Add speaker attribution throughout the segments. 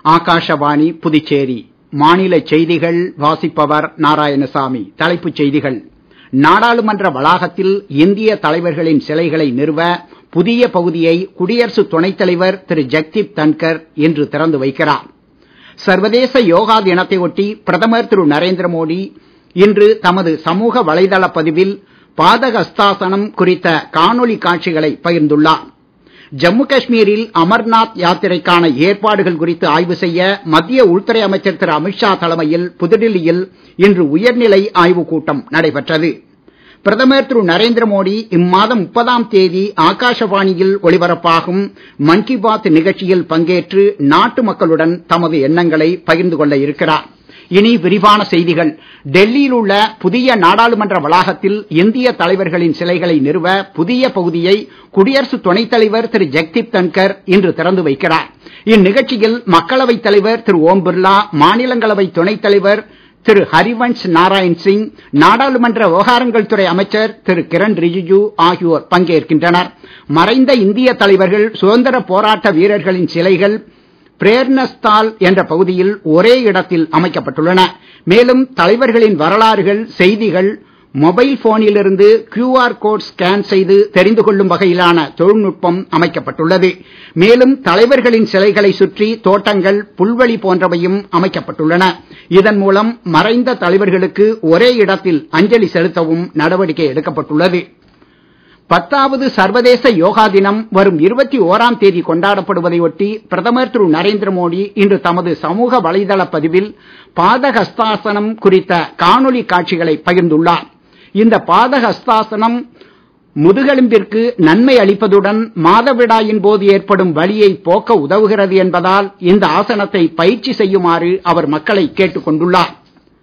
Speaker 1: ஆகாஷவாணி புதுச்சேரி மாநில செய்திகள் வாசிப்பவர் நாராயணசாமி தலைப்புச் செய்திகள் நாடாளுமன்ற வளாகத்தில் இந்திய தலைவர்களின் சிலைகளை நிறுவ புதிய பகுதியை குடியரசு துணைத் தலைவர் திரு ஜக்தீப் தன்கர் இன்று திறந்து வைக்கிறார் சர்வதேச யோகா தினத்தை ஒட்டி பிரதமர் திரு நரேந்திர மோடி இன்று தமது சமூக வலைதள பதிவில் பாதகஸ்தாசனம் குறித்த காணொளி காட்சிகளை பகிர்ந்துள்ளார் ஜம்மு காஷ்மீரில் அமர்நாத் யாத்திரைக்கான ஏற்பாடுகள் குறித்து ஆய்வு செய்ய மத்திய உள்துறை அமைச்சர் திரு அமித்ஷா தலைமையில் புதுடில்லியில் இன்று உயர்நிலை ஆய்வுக் கூட்டம் நடைபெற்றது பிரதமர் திரு நரேந்திர மோடி இம்மாதம் முப்பதாம் தேதி ஆகாஷவாணியில் ஒளிபரப்பாகும் மன் கி பாத் நிகழ்ச்சியில் பங்கேற்று நாட்டு மக்களுடன் தமது எண்ணங்களை பகிர்ந்து கொள்ள இருக்கிறார் இனி விரிவான செய்திகள் டெல்லியில் உள்ள புதிய நாடாளுமன்ற வளாகத்தில் இந்திய தலைவர்களின் சிலைகளை நிறுவ புதிய பகுதியை குடியரசு துணைத் தலைவர் திரு ஜெக்தீப் தன்கர் இன்று திறந்து வைக்கிறார் இந்நிகழ்ச்சியில் மக்களவைத் தலைவர் திரு ஓம் பிர்லா மாநிலங்களவை துணைத் தலைவர் திரு ஹரிவன்ஷ் நாராயண் சிங் நாடாளுமன்ற விவகாரங்கள் துறை அமைச்சர் திரு கிரண் ரிஜிஜு ஆகியோர் பங்கேற்கின்றனர் மறைந்த இந்திய தலைவர்கள் சுதந்திர போராட்ட வீரர்களின் சிலைகள் பிரேர்ணஸ்தால் என்ற பகுதியில் ஒரே இடத்தில் அமைக்கப்பட்டுள்ளன மேலும் தலைவர்களின் வரலாறுகள் செய்திகள் மொபைல் போனிலிருந்து கியூஆர் கோட் ஸ்கேன் செய்து தெரிந்து கொள்ளும் வகையிலான தொழில்நுட்பம் அமைக்கப்பட்டுள்ளது மேலும் தலைவர்களின் சிலைகளை சுற்றி தோட்டங்கள் புல்வெளி போன்றவையும் அமைக்கப்பட்டுள்ளன இதன் மூலம் மறைந்த தலைவர்களுக்கு ஒரே இடத்தில் அஞ்சலி செலுத்தவும் நடவடிக்கை எடுக்கப்பட்டுள்ளது பத்தாவது சர்வதேச யோகா தினம் வரும் இருபத்தி ஓராம் தேதி கொண்டாடப்படுவதை ஒட்டி பிரதமர் திரு நரேந்திர மோடி இன்று தமது சமூக வலைதள பதிவில் பாதகஸ்தாசனம் குறித்த காணொளி காட்சிகளை பகிர்ந்துள்ளார் இந்த பாதகஸ்தாசனம் முதுகெலும்பிற்கு நன்மை அளிப்பதுடன் மாதவிடாயின் போது ஏற்படும் வலியை போக்க உதவுகிறது என்பதால் இந்த ஆசனத்தை பயிற்சி செய்யுமாறு அவர் மக்களை கேட்டுக் கொண்டுள்ளார்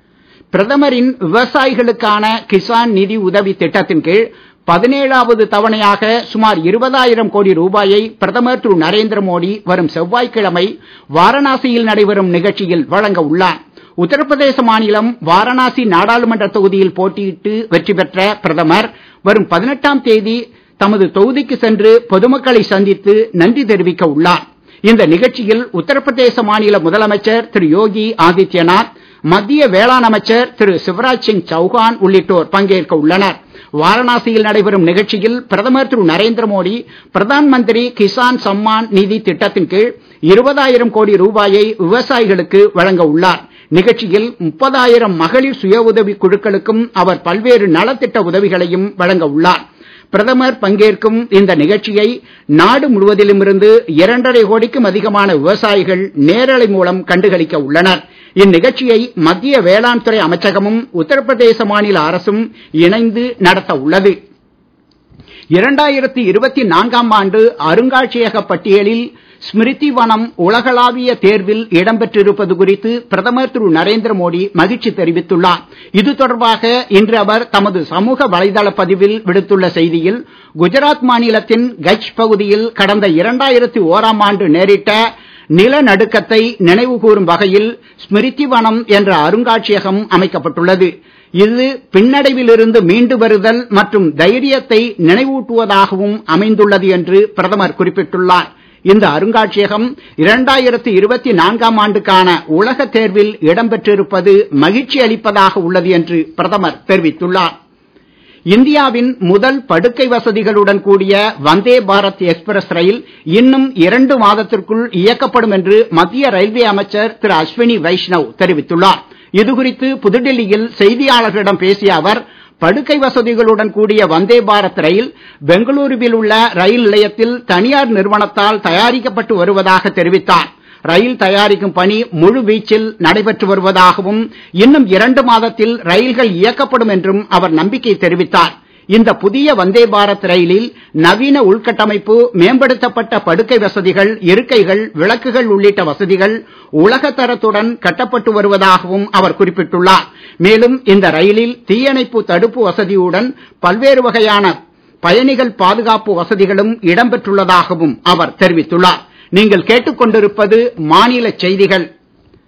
Speaker 1: பிரதமரின் விவசாயிகளுக்கான கிசான் நிதி உதவி திட்டத்தின் கீழ் பதினேழாவது தவணையாக சுமார் இருபதாயிரம் கோடி ரூபாயை பிரதமர் திரு நரேந்திர மோடி வரும் செவ்வாய்க்கிழமை வாரணாசியில் நடைபெறும் நிகழ்ச்சியில் வழங்க உள்ளார் உத்தரப்பிரதேச மாநிலம் வாரணாசி நாடாளுமன்ற தொகுதியில் போட்டியிட்டு வெற்றி பெற்ற பிரதமர் வரும் பதினெட்டாம் தேதி தமது தொகுதிக்கு சென்று பொதுமக்களை சந்தித்து நன்றி தெரிவிக்க உள்ளார் இந்த நிகழ்ச்சியில் உத்தரப்பிரதேச மாநில முதலமைச்சர் திரு யோகி ஆதித்யநாத் மத்திய வேளாண் அமைச்சர் திரு சிவராஜ் சிங் சௌகான் உள்ளிட்டோர் பங்கேற்க உள்ளனர் வாரணாசியில் நடைபெறும் நிகழ்ச்சியில் பிரதமர் திரு நரேந்திர மோடி பிரதான் மந்திரி கிசான் சம்மான் நிதி திட்டத்தின் கீழ் இருபதாயிரம் கோடி ரூபாயை விவசாயிகளுக்கு வழங்க உள்ளார் நிகழ்ச்சியில் முப்பதாயிரம் மகளிர் சுய உதவி குழுக்களுக்கும் அவர் பல்வேறு நலத்திட்ட உதவிகளையும் வழங்க உள்ளார் பிரதமர் பங்கேற்கும் இந்த நிகழ்ச்சியை நாடு முழுவதிலும் இருந்து இரண்டரை கோடிக்கும் அதிகமான விவசாயிகள் நேரலை மூலம் கண்டுகளிக்க உள்ளனர் இந்நிகழ்ச்சியை மத்திய வேளாண் துறை அமைச்சகமும் உத்தரப்பிரதேச மாநில அரசும் இணைந்து நடத்த உள்ளது இரண்டாயிரத்தி இருபத்தி நான்காம் ஆண்டு அருங்காட்சியக பட்டியலில் ஸ்மிருதி வனம் உலகளாவிய தேர்வில் இடம்பெற்றிருப்பது குறித்து பிரதமர் திரு நரேந்திர மோடி மகிழ்ச்சி தெரிவித்துள்ளார் இது தொடர்பாக இன்று அவர் தமது சமூக வலைதள பதிவில் விடுத்துள்ள செய்தியில் குஜராத் மாநிலத்தின் கட்ச் பகுதியில் கடந்த இரண்டாயிரத்தி ஓராம் ஆண்டு நேரிட்ட நிலநடுக்கத்தை நினைவு கூறும் வகையில் ஸ்மிருதி வனம் என்ற அருங்காட்சியகம் அமைக்கப்பட்டுள்ளது இது பின்னடைவிலிருந்து மீண்டு வருதல் மற்றும் தைரியத்தை நினைவூட்டுவதாகவும் அமைந்துள்ளது என்று பிரதமர் குறிப்பிட்டுள்ளார் இந்த அருங்காட்சியகம் இரண்டாயிரத்தி இருபத்தி நான்காம் ஆண்டுக்கான உலக தேர்வில் இடம்பெற்றிருப்பது மகிழ்ச்சி அளிப்பதாக உள்ளது என்று பிரதமர் தெரிவித்துள்ளார் இந்தியாவின் முதல் படுக்கை வசதிகளுடன் கூடிய வந்தே பாரத் எக்ஸ்பிரஸ் ரயில் இன்னும் இரண்டு மாதத்திற்குள் இயக்கப்படும் என்று மத்திய ரயில்வே அமைச்சர் திரு அஸ்வினி வைஷ்ணவ் தெரிவித்துள்ளார் இது குறித்து புதுடெல்லியில் செய்தியாளர்களிடம் பேசிய அவர் படுக்கை வசதிகளுடன் கூடிய வந்தே பாரத் ரயில் பெங்களூருவில் உள்ள ரயில் நிலையத்தில் தனியார் நிறுவனத்தால் தயாரிக்கப்பட்டு வருவதாக தெரிவித்தார் ரயில் தயாரிக்கும் பணி முழு வீச்சில் நடைபெற்று வருவதாகவும் இன்னும் இரண்டு மாதத்தில் ரயில்கள் இயக்கப்படும் என்றும் அவர் நம்பிக்கை தெரிவித்தார் இந்த புதிய வந்தே பாரத் ரயிலில் நவீன உள்கட்டமைப்பு மேம்படுத்தப்பட்ட படுக்கை வசதிகள் இருக்கைகள் விளக்குகள் உள்ளிட்ட வசதிகள் உலக தரத்துடன் கட்டப்பட்டு வருவதாகவும் அவர் குறிப்பிட்டுள்ளார் மேலும் இந்த ரயிலில் தீயணைப்பு தடுப்பு வசதியுடன் பல்வேறு வகையான பயணிகள் பாதுகாப்பு வசதிகளும் இடம்பெற்றுள்ளதாகவும் அவர் தெரிவித்துள்ளார் நீங்கள் கேட்டுக்கொண்டிருப்பது மாநில செய்திகள்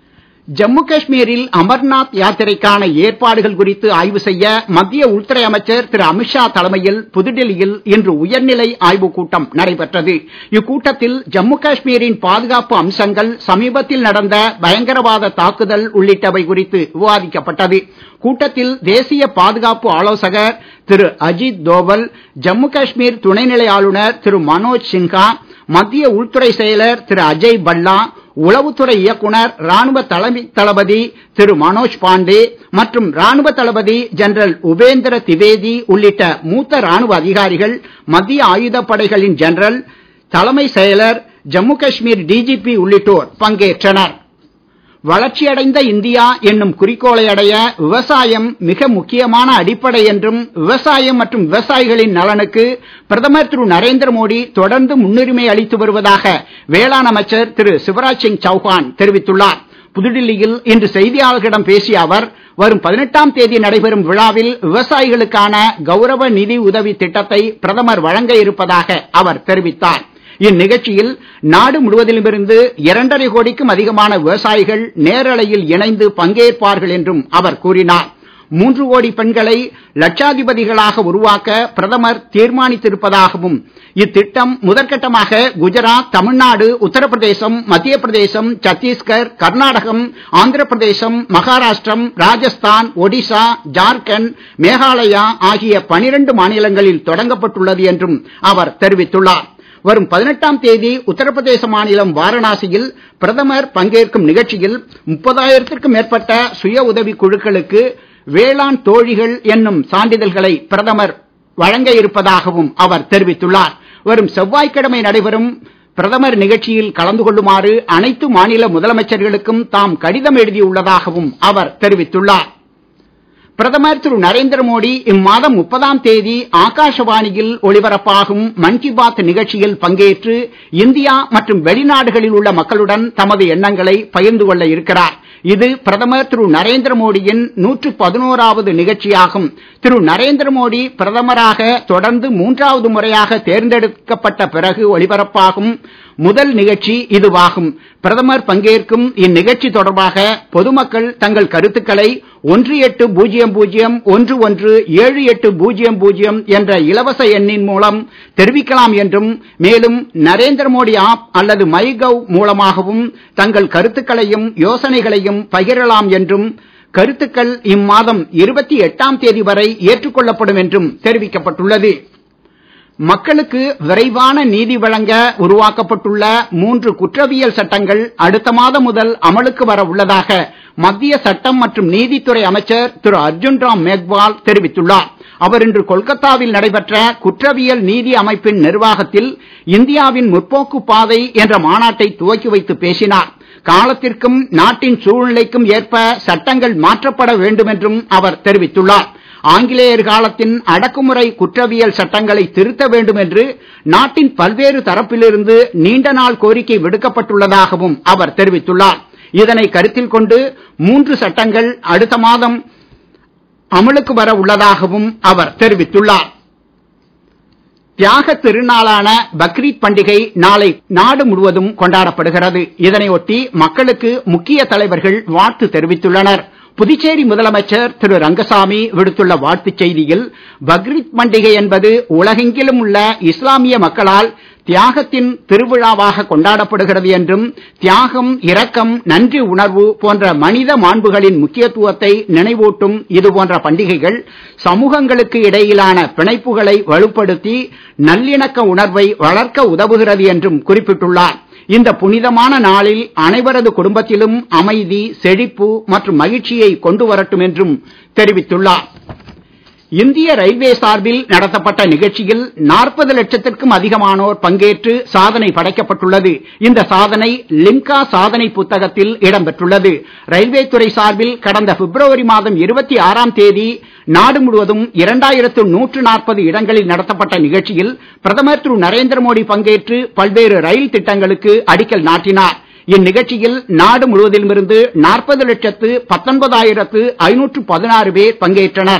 Speaker 1: ஜம்மு காஷ்மீரில் அமர்நாத் யாத்திரைக்கான ஏற்பாடுகள் குறித்து ஆய்வு செய்ய மத்திய உள்துறை அமைச்சர் திரு அமித்ஷா தலைமையில் புதுடெல்லியில் இன்று உயர்நிலை ஆய்வுக் கூட்டம் நடைபெற்றது இக்கூட்டத்தில் ஜம்மு காஷ்மீரின் பாதுகாப்பு அம்சங்கள் சமீபத்தில் நடந்த பயங்கரவாத தாக்குதல் உள்ளிட்டவை குறித்து விவாதிக்கப்பட்டது கூட்டத்தில் தேசிய பாதுகாப்பு ஆலோசகர் திரு அஜித் தோவல் ஜம்மு காஷ்மீர் துணைநிலை ஆளுநர் திரு மனோஜ் சின்ஹா மத்திய உள்துறை செயலர் திரு அஜய் பல்லா உளவுத்துறை இயக்குனர் ராணுவ தலைமை தளபதி திரு மனோஜ் பாண்டே மற்றும் ராணுவ தளபதி ஜெனரல் உபேந்திர திவேதி உள்ளிட்ட மூத்த ராணுவ அதிகாரிகள் மத்திய ஆயுதப்படைகளின் ஜெனரல் தலைமை செயலர் ஜம்மு காஷ்மீர் டிஜிபி உள்ளிட்டோர் பங்கேற்றனர் வளர்ச்சியடைந்த இந்தியா என்னும் குறிக்கோளை அடைய விவசாயம் மிக முக்கியமான அடிப்படை என்றும் விவசாயம் மற்றும் விவசாயிகளின் நலனுக்கு பிரதமர் திரு நரேந்திர மோடி தொடர்ந்து முன்னுரிமை அளித்து வருவதாக வேளாண் அமைச்சர் திரு சிவராஜ் சிங் சௌஹான் தெரிவித்துள்ளார் புதுடில்லியில் இன்று செய்தியாளர்களிடம் பேசிய அவர் வரும் பதினெட்டாம் தேதி நடைபெறும் விழாவில் விவசாயிகளுக்கான கௌரவ நிதி உதவி திட்டத்தை பிரதமர் வழங்க இருப்பதாக அவர் தெரிவித்தார் இந்நிகழ்ச்சியில் நாடு முழுவதிலுமிருந்து இரண்டரை கோடிக்கும் அதிகமான விவசாயிகள் நேரலையில் இணைந்து பங்கேற்பார்கள் என்றும் அவர் கூறினார் மூன்று கோடி பெண்களை லட்சாதிபதிகளாக உருவாக்க பிரதமர் தீர்மானித்திருப்பதாகவும் இத்திட்டம் முதற்கட்டமாக குஜராத் தமிழ்நாடு உத்தரப்பிரதேசம் மத்திய பிரதேசம் சத்தீஸ்கர் கர்நாடகம் ஆந்திர பிரதேசம் மகாராஷ்டிரம் ராஜஸ்தான் ஒடிசா ஜார்க்கண்ட் மேகாலயா ஆகிய பனிரெண்டு மாநிலங்களில் தொடங்கப்பட்டுள்ளது என்றும் அவர் தெரிவித்துள்ளார் வரும் பதினெட்டாம் தேதி உத்தரப்பிரதேச மாநிலம் வாரணாசியில் பிரதமர் பங்கேற்கும் நிகழ்ச்சியில் முப்பதாயிரத்திற்கும் மேற்பட்ட சுய உதவி குழுக்களுக்கு வேளாண் தோழிகள் என்னும் சான்றிதழ்களை பிரதமர் வழங்க இருப்பதாகவும் அவர் தெரிவித்துள்ளார் வரும் செவ்வாய்க்கிழமை நடைபெறும் பிரதமர் நிகழ்ச்சியில் கலந்து கொள்ளுமாறு அனைத்து மாநில முதலமைச்சர்களுக்கும் தாம் கடிதம் எழுதியுள்ளதாகவும் அவர் தெரிவித்துள்ளார் பிரதமர் திரு நரேந்திர மோடி இம்மாதம் முப்பதாம் தேதி ஆகாஷவாணியில் ஒளிபரப்பாகும் மன் கி பாத் நிகழ்ச்சியில் பங்கேற்று இந்தியா மற்றும் வெளிநாடுகளில் உள்ள மக்களுடன் தமது எண்ணங்களை பகிர்ந்து கொள்ள இருக்கிறார் இது பிரதமர் திரு நரேந்திர மோடியின் நூற்று பதினோராவது நிகழ்ச்சியாகும் திரு நரேந்திர மோடி பிரதமராக தொடர்ந்து மூன்றாவது முறையாக தேர்ந்தெடுக்கப்பட்ட பிறகு ஒளிபரப்பாகும் முதல் நிகழ்ச்சி இதுவாகும் பிரதமர் பங்கேற்கும் இந்நிகழ்ச்சி தொடர்பாக பொதுமக்கள் தங்கள் கருத்துக்களை ஒன்று எட்டு பூஜ்ஜியம் பூஜ்ஜியம் ஒன்று ஒன்று ஏழு எட்டு பூஜ்ஜியம் பூஜ்ஜியம் என்ற இலவச எண்ணின் மூலம் தெரிவிக்கலாம் என்றும் மேலும் நரேந்திர மோடி ஆப் அல்லது மை கவ் மூலமாகவும் தங்கள் கருத்துக்களையும் யோசனைகளையும் பகிரலாம் என்றும் கருத்துக்கள் இம்மாதம் இருபத்தி எட்டாம் தேதி வரை ஏற்றுக்கொள்ளப்படும் என்றும் தெரிவிக்கப்பட்டுள்ளது மக்களுக்கு விரைவான நீதி வழங்க உருவாக்கப்பட்டுள்ள மூன்று குற்றவியல் சட்டங்கள் அடுத்த மாதம் முதல் அமலுக்கு வர உள்ளதாக மத்திய சட்டம் மற்றும் நீதித்துறை அமைச்சர் திரு அர்ஜுன் ராம் மேக்வால் தெரிவித்துள்ளார் அவர் இன்று கொல்கத்தாவில் நடைபெற்ற குற்றவியல் நீதி அமைப்பின் நிர்வாகத்தில் இந்தியாவின் முற்போக்கு பாதை என்ற மாநாட்டை துவக்கி வைத்து பேசினார் காலத்திற்கும் நாட்டின் சூழ்நிலைக்கும் ஏற்ப சட்டங்கள் மாற்றப்பட வேண்டும் என்றும் அவர் தெரிவித்துள்ளார் ஆங்கிலேயர் காலத்தின் அடக்குமுறை குற்றவியல் சட்டங்களை திருத்த வேண்டும் என்று நாட்டின் பல்வேறு தரப்பிலிருந்து நீண்ட நாள் கோரிக்கை விடுக்கப்பட்டுள்ளதாகவும் அவர் தெரிவித்துள்ளார் இதனை கருத்தில் கொண்டு மூன்று சட்டங்கள் அடுத்த மாதம் அமலுக்கு வர உள்ளதாகவும் அவர் தெரிவித்துள்ளார் தியாக திருநாளான பக்ரீத் பண்டிகை நாளை நாடு முழுவதும் கொண்டாடப்படுகிறது இதனையொட்டி மக்களுக்கு முக்கிய தலைவர்கள் வாழ்த்து தெரிவித்துள்ளனர் புதுச்சேரி முதலமைச்சர் திரு ரங்கசாமி விடுத்துள்ள வாழ்த்துச் செய்தியில் பக்ரீத் பண்டிகை என்பது உலகெங்கிலும் உள்ள இஸ்லாமிய மக்களால் தியாகத்தின் திருவிழாவாக கொண்டாடப்படுகிறது என்றும் தியாகம் இரக்கம் நன்றி உணர்வு போன்ற மனித மாண்புகளின் முக்கியத்துவத்தை நினைவூட்டும் இது போன்ற பண்டிகைகள் சமூகங்களுக்கு இடையிலான பிணைப்புகளை வலுப்படுத்தி நல்லிணக்க உணர்வை வளர்க்க உதவுகிறது என்றும் குறிப்பிட்டுள்ளார் இந்த புனிதமான நாளில் அனைவரது குடும்பத்திலும் அமைதி செழிப்பு மற்றும் மகிழ்ச்சியை கொண்டு வரட்டும் என்றும் தெரிவித்துள்ளார் இந்திய ரயில்வே சார்பில் நடத்தப்பட்ட நிகழ்ச்சியில் நாற்பது லட்சத்திற்கும் அதிகமானோர் பங்கேற்று சாதனை படைக்கப்பட்டுள்ளது இந்த சாதனை லிம்கா சாதனை புத்தகத்தில் இடம்பெற்றுள்ளது ரயில்வே துறை சார்பில் கடந்த பிப்ரவரி மாதம் இருபத்தி ஆறாம் தேதி நாடு முழுவதும் இரண்டாயிரத்து நூற்று நாற்பது இடங்களில் நடத்தப்பட்ட நிகழ்ச்சியில் பிரதமர் திரு நரேந்திர மோடி பங்கேற்று பல்வேறு ரயில் திட்டங்களுக்கு அடிக்கல் நாட்டினார் இந்நிகழ்ச்சியில் நாடு முழுவதிலுமிருந்து நாற்பது லட்சத்து பத்தொன்பதாயிரத்து ஐநூற்று பதினாறு பேர் பங்கேற்றனர்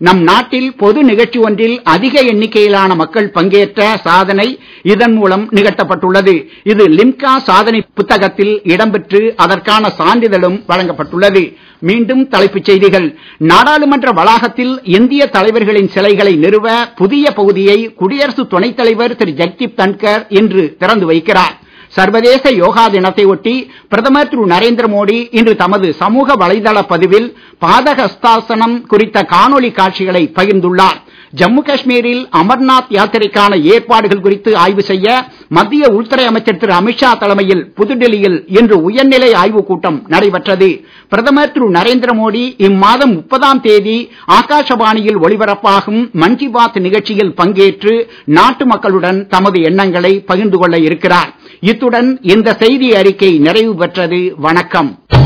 Speaker 1: நம் நாட்டில் பொது நிகழ்ச்சி ஒன்றில் அதிக எண்ணிக்கையிலான மக்கள் பங்கேற்ற சாதனை இதன் மூலம் நிகழ்த்தப்பட்டுள்ளது இது லிம்கா சாதனை புத்தகத்தில் இடம்பெற்று அதற்கான சான்றிதழும் வழங்கப்பட்டுள்ளது மீண்டும் தலைப்புச் செய்திகள் நாடாளுமன்ற வளாகத்தில் இந்திய தலைவர்களின் சிலைகளை நிறுவ புதிய பகுதியை குடியரசு துணைத் தலைவர் திரு ஜெக்தீப் தன்கர் இன்று திறந்து வைக்கிறார் சர்வதேச யோகா தினத்தை ஒட்டி பிரதமர் திரு நரேந்திர மோடி இன்று தமது சமூக வலைதள பதிவில் பாதகஸ்தாசனம் குறித்த காணொளி காட்சிகளை பகிர்ந்துள்ளார் ஜம்மு காஷ்மீரில் அமர்நாத் யாத்திரைக்கான ஏற்பாடுகள் குறித்து ஆய்வு செய்ய மத்திய உள்துறை அமைச்சர் திரு அமித்ஷா தலைமையில் புதுடெல்லியில் இன்று உயர்நிலை ஆய்வுக் கூட்டம் நடைபெற்றது பிரதமர் திரு நரேந்திர மோடி இம்மாதம் முப்பதாம் தேதி ஆகாஷவாணியில் ஒளிபரப்பாகும் மன் கி பாத் நிகழ்ச்சியில் பங்கேற்று நாட்டு மக்களுடன் தமது எண்ணங்களை பகிர்ந்து கொள்ள இருக்கிறார் இத்துடன் இந்த செய்தி அறிக்கை நிறைவு பெற்றது வணக்கம்